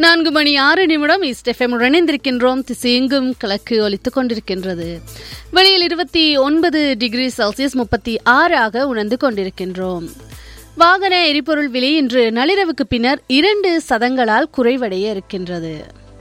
நான்கு மணி ஆறு நிமிடம் ஈஸ்ட் எஃப்எம் இணைந்திருக்கின்றோம் திசையெங்கும் கிழக்கு ஒலித்துக் கொண்டிருக்கின்றது வெளியில் இருபத்தி ஒன்பது டிகிரி செல்சியஸ் முப்பத்தி ஆறாக உணர்ந்து கொண்டிருக்கின்றோம் வாகன எரிபொருள் விலை இன்று நள்ளிரவுக்கு பின்னர் இரண்டு சதங்களால் குறைவடைய இருக்கின்றது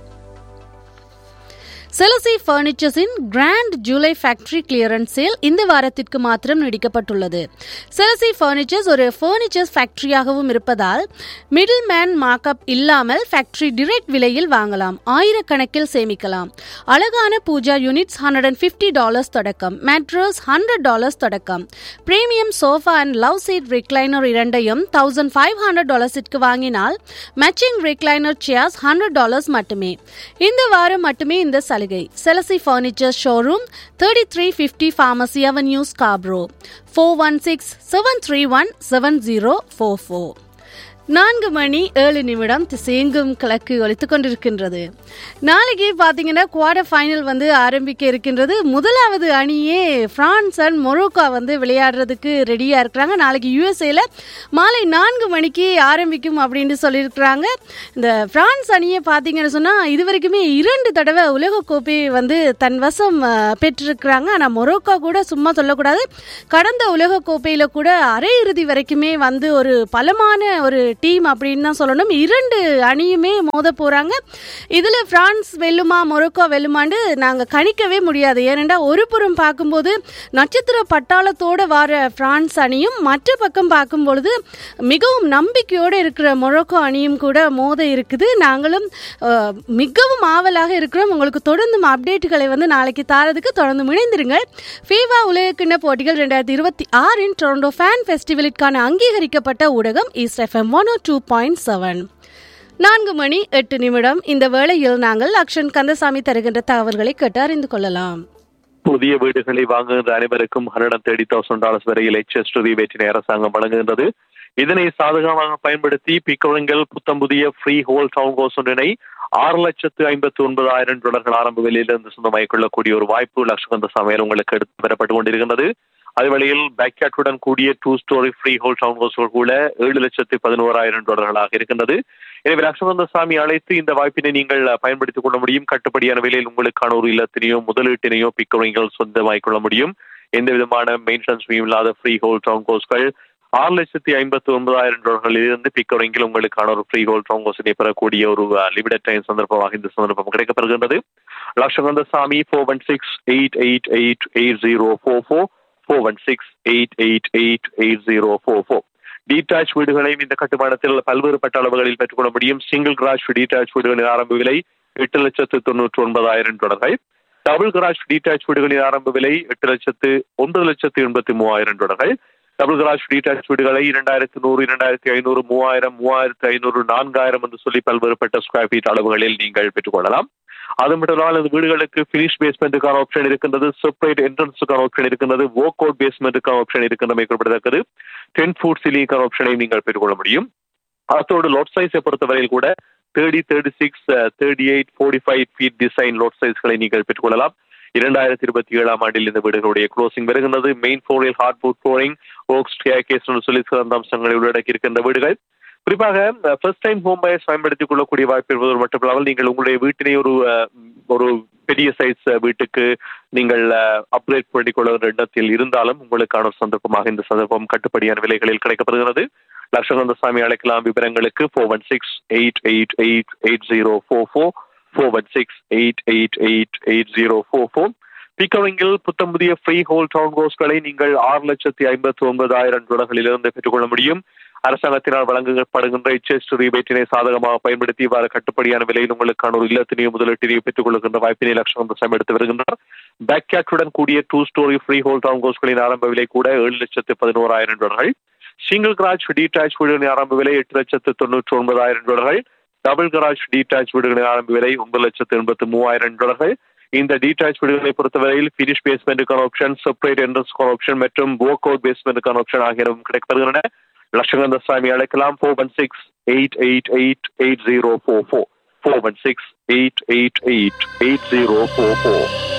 செலசி பர்னிச்சர்ஸின் grand July factory clearance sale இந்த வாரத்திற்கு மாத்திரம் நீடிக்கப்பட்டுள்ளது செலசி பர்னிச்சர்ஸ் ஒரு பர்னிச்சர்ஸ் ஃபேக்டரியாகவும் இருப்பதால் மிடில் மேன் மார்க்அப் இல்லாமல் ஃபேக்டரி டிரெக்ட் விலையில் வாங்கலாம் ஆயிரக்கணக்கில் சேமிக்கலாம் அழகான pooja units hundred and fifty dollars தொடக்கம் மேட்ரஸ் ஹண்ட்ரட் டாலர்ஸ் தொடக்கம் premium sofa and love seat recliner இரண்டையும் தௌசண்ட் ஃபைவ் ஹண்ட்ரட் டாலர்ஸிற்கு வாங்கினால் matching recliner chairs hundred dollars மட்டுமே இந்த வாரம் மட்டுமே இந்த சலுகை செலசி furniture showroom thirty three fifty pharmacy avenue Scarborough four one six seven three one seven zero four four நான்கு மணி ஏழு நிமிடம் திசையெங்கும் கிழக்கு ஒலித்துக் கொண்டிருக்கின்றது நாளைக்கு பார்த்தீங்கன்னா குவார்டர் ஃபைனல் வந்து ஆரம்பிக்க இருக்கின்றது முதலாவது அணியே பிரான்ஸ் அண்ட் மொரோக்கா வந்து விளையாடுறதுக்கு ரெடியாக இருக்கிறாங்க நாளைக்கு யூஎஸ்ஏல மாலை நான்கு மணிக்கு ஆரம்பிக்கும் அப்படின்னு சொல்லியிருக்கிறாங்க இந்த பிரான்ஸ் அணியை பார்த்தீங்கன்னு சொன்னால் இது வரைக்குமே இரண்டு தடவை உலகக்கோப்பை வந்து தன் வசம் அஹ், பெற்றிருக்கிறாங்க ஆனால் மொரோக்கா கூட சும்மா சொல்லக்கூடாது கடந்த உலகக்கோப்பையில் கூட அரையிறுதி வரைக்குமே வந்து ஒரு பலமான ஒரு டீம் அப்படின்னு தான் சொல்லணும் இரண்டு அணியுமே மோத போகிறாங்க இதில் பிரான்ஸ் வெல்லுமா மொரோக்கோ வெல்லுமான்னு நாங்கள் கணிக்கவே முடியாது ஏனெண்டா ஒரு புறம் பார்க்கும்போது நட்சத்திர பட்டாளத்தோட வர பிரான்ஸ் அணியும் மற்ற பக்கம் பார்க்கும் பொழுது மிகவும் நம்பிக்கையோடு இருக்கிற மொரோக்கோ அணியும் கூட மோத இருக்குது நாங்களும் அஹ், மிகவும் ஆவலாக இருக்கிறோம் உங்களுக்கு தொடர்ந்து அப்டேட்டுகளை வந்து நாளைக்கு தாரதுக்கு தொடர்ந்து இணைந்திருங்கள் ஃபீவா உலகக்கிண்ண போட்டிகள் ரெண்டாயிரத்தி இருபத்தி ஆறின் டொரண்டோ ஃபேன் ஃபெஸ்டிவலுக்கான அங்கீகரிக்கப்பட்ட ஊடகம் east FM one two point seven நான்கு மணி எட்டு நிமிடம் இந்த வேளையில் நாங்கள் அக்ஷன் கந்தசாமி தருகின்ற தகவல்களை கேட்டு அறிந்து கொள்ளலாம் புதிய வீடுகளை வாங்குகின்ற அனைவருக்கும் ஹண்ட்ரட் தேர்ட்டி தௌசண்ட் டாலர்ஸ் வரையில் எச்எஸ் ரீபேட்டினை அரசாங்கம் வழங்குகின்றது இதனை சாதகமாக பயன்படுத்தி பிக்கவங்கள் புத்தம் புதிய ஃப்ரீ ஹோல் டவுன் ஹவுஸ் ஒன்றினை ஆறு லட்சத்து ஐம்பத்தி ஒன்பதாயிரம் டாலர்கள் ஆரம்ப விலையிலிருந்து சொந்தமாகிக் கொள்ளக்கூடிய ஒரு வாய்ப்பு லட்சகந்த சமையல் உங்களுக்கு எடுத்து வரப்பட்டு கொண்டிருக்கின்றது அதே வேளையில் பேக்யாட்டுடன் கூடிய two storey freehold town ஹவுஸ்கள் கூட ஏழு லட்சத்து பதினோராயிரம் டாலர்களாக இருக்கின்றது எனவே லட்சகந்த சாமி அழைத்து இந்த வாய்ப்பினை நீங்கள் பயன்படுத்திக் கொள்ள முடியும் கட்டுப்படியான விலையில் உங்களுக்கான ஒரு இல்லத்தினையோ முதலீட்டினையோ பிக்கவங்கள் சொந்தமாகிக் கொள்ள முடியும் எந்த விதமான மெயின்டெனன்ஸ் இல்லாத ஃப்ரீ ஹோல் டவுன் ஹவுஸ்கள் ஆறு லட்சத்தி ஐம்பத்தி ஒன்பதாயிரம் டாலர்களில் இருந்து பிக்கவரிங்கில் உங்களுக்கான ஒரு ஃப்ரீ ஹோல் டவுன் ஹவுஸினை பெறக்கூடிய ஒரு லிமிடெட் டைம் சந்தர்ப்பமாக இந்த சந்தர்ப்பம் கிடைக்கப்படுகின்றது Latchakantha Sami four one six eight eight eight eight zero four four four one six eight eight eight eight zero four four detached வீடுகளையும் இந்த கட்டுமானத்தில் பல்வேறுபட்ட அளவுகளில் பெற்றுக்கொள்ள முடியும் சிங்கிள் கிராஷ் டீடாச் வீடுகளின் ஆரம்ப விலை எட்டு லட்சத்து தொண்ணூற்றி ஒன்பதாயிரம் டாலர்கள் டபுள் கிராஷ் டீடாச் வீடுகளின் ஆரம்ப விலை எட்டு லட்சத்து ஒன்பது லட்சத்து எண்பத்தி மூவாயிரம் டாலர்கள் டபுள் கிராஷ் டீடாச் வீடுகளை இரண்டாயிரத்து நூறு இரண்டாயிரத்தி ஐநூறு மூவாயிரம் மூவாயிரத்து ஐநூறு நான்காயிரம் என்று சொல்லி பல்வேறுபட்ட ஸ்கொயர் ஃபீட் அளவுகளில் நீங்கள் பெற்றுக்கொள்ளலாம் அது மட்டும் இல்லாமல் அந்த வீடுகளுக்கு ஃபினிஷ் பேஸ்மெண்ட்டுக்கான ஆப்ஷன் இருக்கின்றது செப்பரேட் என்ட்ரன்ஸுக்கான ஆப்ஷன் இருக்கின்றது ஒர்க் அவுட் பேஸ்மெண்ட்டுக்கான ஆப்ஷன் இருக்கின்றமை குறிப்பிடத்தக்கது டென் ஃபுட் சிலிக்கான ஆப்ஷனை நீங்கள் பெற்றுக்கொள்ள முடியும் அத்தோடு லோட் சைஸை பொறுத்தவரையில் கூட thirty thirty six thirty eight forty five feet design lot சைஸ்களை நீங்கள் பெற்றுக்கொள்ளலாம் இரண்டாயிரத்தி இருபத்தி ஏழாம் ஆண்டில் இந்த வீடுகளுடைய க்ளோசிங் வருகின்றது மெயின் ஃப்ளோரில் ஹார்ட்வுட் ஃப்ளோரிங் ஓக்ஸ் கேஸ் சொல்லி சிறந்த அம்சங்களை உள்ளடக்கி இருக்கின்ற வீடுகள் குறிப்பாக ஃபர்ஸ்ட் டைம் ஹோம் பயர்ஸ் பயன்படுத்திக் கொள்ளக்கூடிய வாய்ப்பு இருப்பது மட்டுமில்லாமல் நீங்கள் உங்களுடைய வீட்டினை ஒரு அஹ், ஒரு பெரிய சைஸ் வீட்டுக்கு நீங்கள் அப்கிரேட் பண்ணிக் கொள்ளுகிற எண்ணத்தில் இருந்தாலும் உங்களுக்கான ஒரு சந்தர்ப்பமாக இந்த சந்தர்ப்பம் கட்டுப்படியான விலைகளில் கிடைக்கப்படுகிறது லட்சகந்த சாமி அழைக்கலாம் விவரங்களுக்கு four one six eight eight eight eight zero four four four one six eight eight eight eight zero four four பிக்கவிங்கில் புத்தம் புதிய ஃப்ரீ ஹோல் டவுன் ஹவுஸ்களை நீங்கள் ஆறு லட்சத்தி ஐம்பத்தி ஒன்பதாயிரம் டாலர்களிலிருந்து பெற்றுக்கொள்ள முடியும் அரசாங்கத்தினால் வழங்கப்படுகின்ற எச்எஸ் ரீபேட்டினை சாதகமாக பயன்படுத்தி இவ்வாறு கட்டுப்படியான விலையில் உங்களுக்கான ஒரு இல்லத்தினையும் முதலீட்டினையும் பெற்றுக் கொள்கின்ற வாய்ப்பினை லட்சம் சம் எடுத்து வருகின்றார் பேக்யாட்டுடன் கூடிய two storey freehold town ஹவுஸ்களின் ஆரம்ப விலை கூட ஏழு லட்சத்து பதினோராயிரம் டாலர்கள் சிங்கிள் கிராஜ் டீடாச் வீடுகளின் ஆரம்ப விலை எட்டு லட்சத்து தொண்ணூற்றி ஒன்பதாயிரம் டாலர்கள் டபுள் கராஜ் டீடாச் வீடுகளின் ஆரம்ப விலை ஒன்பது லட்சத்து எண்பத்தி மூவாயிரம் டாலர்கள் இந்த டீடாச் வீடுகளை பொறுத்தவரையில் ஃபினிஷ் பேஸ்மெண்ட்டுக்கான ஆப்ஷன் செப்பரேட் என்ட்ரன்ஸ்க்கான ஆப்ஷன் மற்றும் ஒர்க் அவுட் பேஸ்மெண்ட்டுக்கான ஆப்ஷன் ஆகியவும் கிடைக்கப்படுகின்றன லட்சகந்த சாமி அழைக்கலாம் four one six eight eight eight eight zero four four four one six eight eight eight eight zero four four